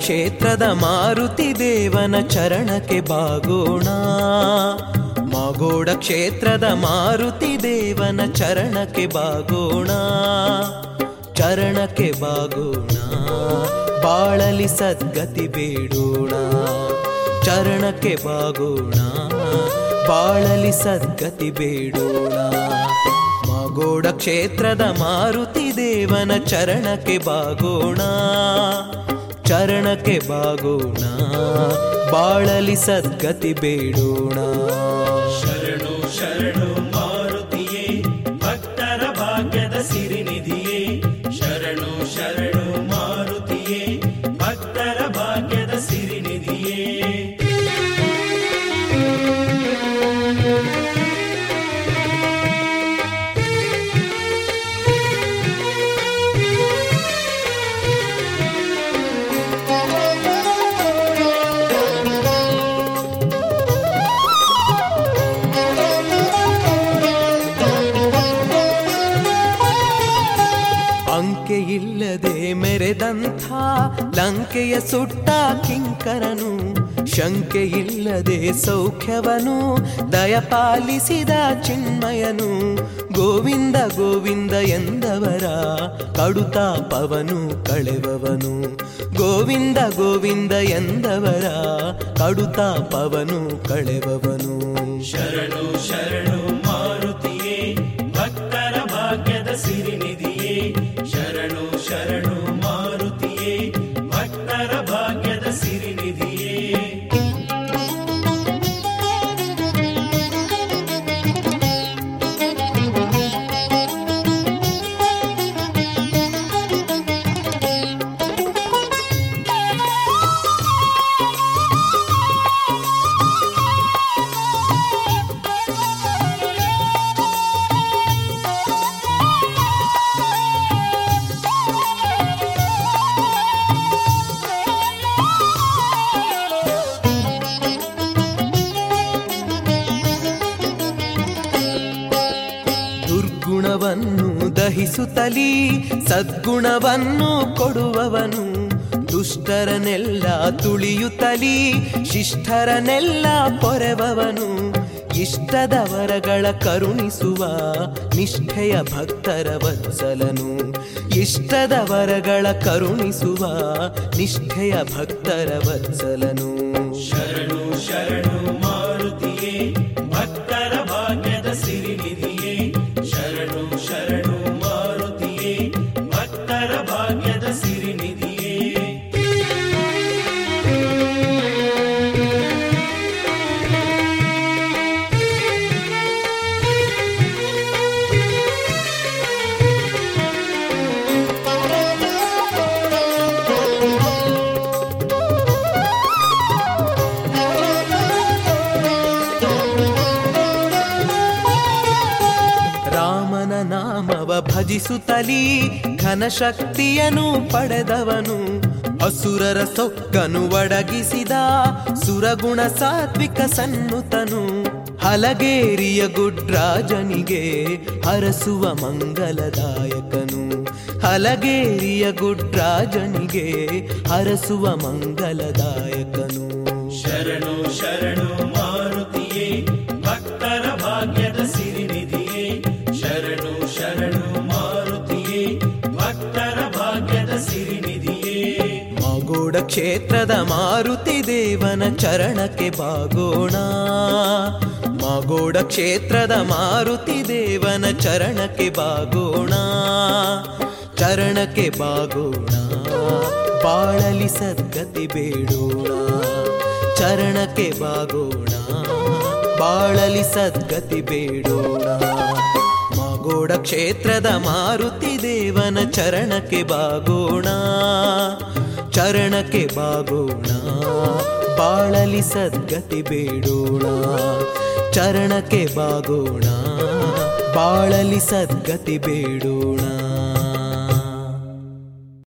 ಕ್ಷೇತ್ರದ ಮಾರುತಿ ದೇವನ ಚರಣಕ್ಕೆ ಬಾಗೋಣ ಮಾಗೋಡ ಕ್ಷೇತ್ರದ ಮಾರುತಿ ದೇವನ ಚರಣಕ್ಕೆ ಬಾಗೋಣ ಚರಣಕ್ಕೆ ಬಾಗೋಣ ಬಾಳಲಿ ಸದ್ಗತಿ ಬೇಡೋಣ ಚರಣಕ್ಕೆ ಬಾಗೋಣ ಬಾಳಲಿ ಸದ್ಗತಿ ಬೇಡೋಣ ಮಾಗೋಡ ಕ್ಷೇತ್ರದ ಮಾರುತಿ ದೇವನ ಚರಣಕ್ಕೆ ಬಾಗೋಣ ಚರಣಕ್ಕೆ ಬಾಗೋಣ ಬಾಳಲಿ ಸದ್ಗತಿ ಬೇಡೋಣ ಶರಣು ಶರಣು ಮಾರುತಿಯೇ ಭಕ್ತರ ಭಾಗ್ಯದ ಸಿರಿನಿಧಿಯೇ ಶರಣು ಶರಣು ಮಾರುತಿಯೇ ಭಕ್ತರ ಭಾಗ್ಯದ ಸಿರಿನಿಧಿಯೇ ಅಂಕೆ ಇಲ್ಲದೆ ಮೆರೆದಂಥ ಲಂಕೆಯ ಸುಟ್ಟ ಕಿಂಕರನು ಶಂಕೆ ಇಲ್ಲದೆ ಸೌಖ್ಯವನು ದಯಪಾಲಿಸಿದ ಚಿನ್ಮಯನು ಗೋವಿಂದ ಗೋವಿಂದ ಎಂದವರ ಕಡುತಾಪವನು ಕಳೆವವನು ಗೋವಿಂದ ಗೋವಿಂದ ಎಂದವರ ಕಡುತಾಪವನು ಕಳೆವವನು ಶರಣು ಶರಣು ಮಾರುತಿಯೇ ಭಕ್ತರ ಭಾಗ್ಯದ ಸಿರಿನಿಧಿಯೇ ಶರಣು ಶರಣು ಮಾರುತಿಯೇ ಭಕ್ತರ ಭಾಗ್ಯದ ಸಿರಿನಿಧಿಯೇ ದುರ್ಗುಣವನ್ನು ದಹಿಸುತ್ತಲೀ ಸದ್ಗುಣವನ್ನು ಕೊಡುವವನು ದುಷ್ಟರನೆಲ್ಲ ತುಳಿಯುತ್ತಲೀ ಶಿಷ್ಟರನೆಲ್ಲ ಪೊರೆವವನು ಇಷ್ಟದ ವರಗಳ ಕರುಣಿಸುವ ನಿಷ್ಠೆಯ ಭಕ್ತರ ವತ್ಸಲನು ಇಷ್ಟದ ವರಗಳ ಕರುಣಿಸುವ ನಿಷ್ಠೆಯ ಭಕ್ತರ ವತ್ಸಲನು ಶರಣು ಶರಣು ಮಾರುತಿಯೇ ಭಕ್ತರ ಭಾಗ್ಯದ ಸಿರಿನಿಧಿಯೇ ಶರಣು ಶರಣು ಮಾರುತಿಯೇ ಭಕ್ತರ ಭಾಗ್ಯದ ಸಿರಿನಿಧಿಯೇ ರಾಮನ ನಾಮವ ಭಜಿಸುತ್ತಲೀ ಘನಶಕ್ತಿಯನು ಪಡೆದವನು ಅಸುರರ ಸೊಕ್ಕನು ಒಡಗಿಸಿದ ಸುರಗುಣ ಸಾತ್ವಿಕ ಸನ್ನುತನು ಹಲಗೇರಿಯ ಗುಡ್ರಾಜನಿಗೆ ಹರಸುವ ಮಂಗಲದಾಯಕನು ಹಲಗೇರಿಯ ಗುಡ್ರಾಜನಿಗೆ ಹರಸುವ ಮಂಗಲದಾಯಕನು ಶರಣು ಶರಣು ಮಾರುತಿಯೇ ಭಕ್ತರ ಭಾಗ್ಯದ ಸಿರಿನಿಧಿಯೇ ಶರಣು ಶರಣು ಮಾರುತಿಯೇ ಭಕ್ತರ ಭಾಗ್ಯದ ಸಿರಿನಿಧಿಯೇ ಮಾಗೋಡ ಕ್ಷೇತ್ರದ ಮಾರುತಿ ದೇವನ ಚರಣಕ್ಕೆ ಬಾಗೋಣ ಮಾಗೋಡ ಕ್ಷೇತ್ರದ ಮಾರುತಿ ದೇವನ ಚರಣಕ್ಕೆ ಬಾಗೋಣ ಚರಣಕ್ಕೆ ಬಾಗೋಣ ಬಾಳಲಿ ಸದ್ಗತಿ ಬೇಡೋಣ ಚರಣಕ್ಕೆ ಬಾಗೋಣ ಬಾಳಲಿ ಸದ್ಗತಿ ಬೇಡೋಣ ಮಾಗೋಡ ಕ್ಷೇತ್ರದ ಮಾರುತಿ ದೇವನ ಚರಣಕ್ಕೆ ಬಾಗೋಣ ಚರಣಕ್ಕೆ ಬಾಗೋಣ ಬಾಳಲಿ ಸದ್ಗತಿ ಬೇಡೋಣ ಚರಣಕ್ಕೆ ಬಾಗೋಣ ಬಾಳಲಿ ಸದ್ಗತಿ ಬೇಡೋಣ